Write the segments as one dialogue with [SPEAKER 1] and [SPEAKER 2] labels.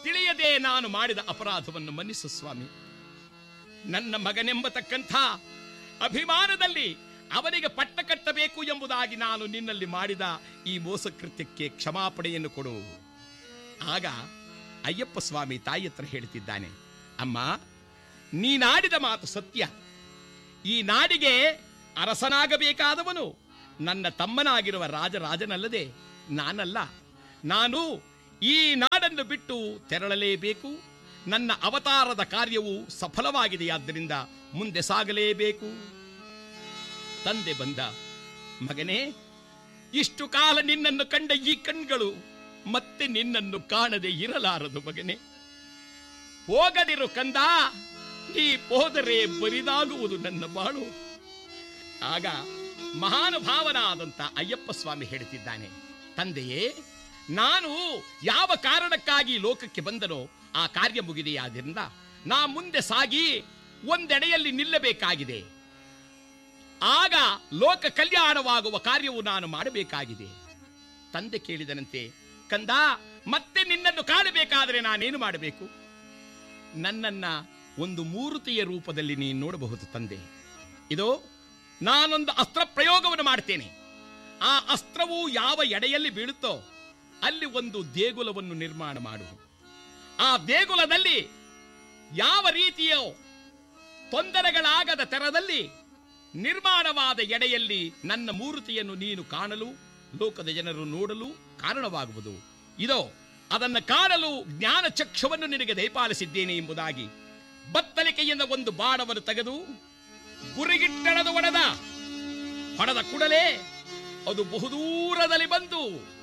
[SPEAKER 1] ತಿಳಿಯದೆ ನಾನು ಮಾಡಿದ ಅಪರಾಧವನ್ನು ಮನ್ನಿಸು ಸ್ವಾಮಿ ನನ್ನ ಮಗನೆಂಬತಕ್ಕಂಥ ಅಭಿಮಾನದಲ್ಲಿ ಅವನಿಗೆ ಪಟ್ಟ ಕಟ್ಟಬೇಕು ಎಂಬುದಾಗಿ ನಾನು ನಿನ್ನಲ್ಲಿ ಮಾಡಿದ ಈ ಮೋಸಕೃತ್ಯಕ್ಕೆ ಕ್ಷಮಾಪಣೆಯನ್ನು ಕೊಡು ಆಗ ಅಯ್ಯಪ್ಪ ಸ್ವಾಮಿ ತಾಯಿ ಹತ್ರ ಹೇಳ್ತಿದ್ದಾನೆ ಅಮ್ಮ ನೀನಾಡಿದ ಮಾತು ಸತ್ಯ ಈ ನಾಡಿಗೆ ಅರಸನಾಗಬೇಕಾದವನು ನನ್ನ ತಮ್ಮನಾಗಿರುವ ರಾಜರಾಜನಲ್ಲದೆ ನಾನಲ್ಲ ನಾನು ಈ ನಾಡನ್ನು ಬಿಟ್ಟು ತೆರಳಲೇಬೇಕು ನನ್ನ ಅವತಾರದ ಕಾರ್ಯವು ಸಫಲವಾಗಿದೆಯಾದ್ದರಿಂದ ಮುಂದೆ ಸಾಗಲೇಬೇಕು ತಂದೆ ಬಂದ ಮಗನೇ ಇಷ್ಟು ಕಾಲ ನಿನ್ನನ್ನು ಕಂಡ ಈ ಕಣ್ಗಳು ಮತ್ತೆ ನಿನ್ನನ್ನು ಕಾಣದೆ ಇರಲಾರದು ಮಗನೇ ಹೋಗದಿರು ಕಂದ ನೀ ಹೋದರೆ ಬರಿದಾಗುವುದು ನನ್ನ ಬಾಳು ಆಗ ಮಹಾನುಭಾವನಾದಂತ ಅಯ್ಯಪ್ಪ ಸ್ವಾಮಿ ಹೇಳುತ್ತಿದ್ದಾನೆ ತಂದೆಯೇ ನಾನು ಯಾವ ಕಾರಣಕ್ಕಾಗಿ ಲೋಕಕ್ಕೆ ಬಂದನೋ ಆ ಕಾರ್ಯ ಮುಗಿದೆಯಾದ್ರಿಂದ ನಾ ಮುಂದೆ ಸಾಗಿ ಒಂದೆಡೆಯಲ್ಲಿ ನಿಲ್ಲಬೇಕಾಗಿದೆ ಆಗ ಲೋಕ ಕಲ್ಯಾಣವಾಗುವ ಕಾರ್ಯವು ನಾನು ಮಾಡಬೇಕಾಗಿದೆ ತಂದೆ ಕೇಳಿದನಂತೆ ಕಂದ ಮತ್ತೆ ನಿನ್ನನ್ನು ಕಾಣಬೇಕಾದರೆ ನಾನೇನು ಮಾಡಬೇಕು ನನ್ನನ್ನ ಒಂದು ಮೂರ್ತಿಯ ರೂಪದಲ್ಲಿ ನೀನು ನೋಡಬಹುದು ತಂದೆ ಇದು ನಾನೊಂದು ಅಸ್ತ್ರ ಪ್ರಯೋಗವನ್ನು ಮಾಡ್ತೇನೆ ಆ ಅಸ್ತ್ರವು ಯಾವ ಎಡೆಯಲ್ಲಿ ಬೀಳುತ್ತೋ ಅಲ್ಲಿ ಒಂದು ದೇಗುಲವನ್ನು ನಿರ್ಮಾಣ ಮಾಡು ಆ ದೇಗುಲದಲ್ಲಿ ಯಾವ ರೀತಿಯೋ ತೊಂದರೆಗಳಾಗದ ತೆರದಲ್ಲಿ ನಿರ್ಮಾಣವಾದ ಎಡೆಯಲ್ಲಿ ನನ್ನ ಮೂರ್ತಿಯನ್ನು ನೀನು ಕಾಣಲು ಲೋಕದ ಜನರು ನೋಡಲು ಕಾರಣವಾಗುವುದು ಇದೋ ಅದನ್ನು ಕಾಣಲು ಜ್ಞಾನ ಚಕ್ಷವನ್ನು ನಿನಗೆ ದಯಪಾಲಿಸಿದ್ದೇನೆ ಎಂಬುದಾಗಿ ಬತ್ತಲಿಕೆಯಿಂದ ಒಂದು ಬಾಣವನ್ನು ತೆಗೆದು ಗುರಿಗಿಟ್ಟಣದು ಒಡೆದ ಹೊಡೆದ ಕೂಡಲೇ ಅದು ಬಹುದೂರದಲ್ಲಿ ಬಂದು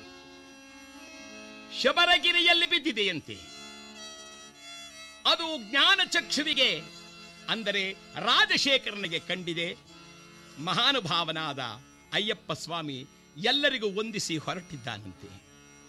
[SPEAKER 1] ಶಬರಗಿರಿಯಲ್ಲಿ ಬಿದ್ದಿದೆಯಂತೆ ಅದು ಜ್ಞಾನ ಚಕ್ಷುವಿಗೆ ಅಂದರೆ ರಾಜಶೇಖರನಿಗೆ ಕಂಡಿದೆ ಮಹಾನುಭಾವನಾದ ಅಯ್ಯಪ್ಪ ಸ್ವಾಮಿ ಎಲ್ಲರಿಗೂ ವಂದಿಸಿ ಹೊರಟಿದ್ದಾನಂತೆ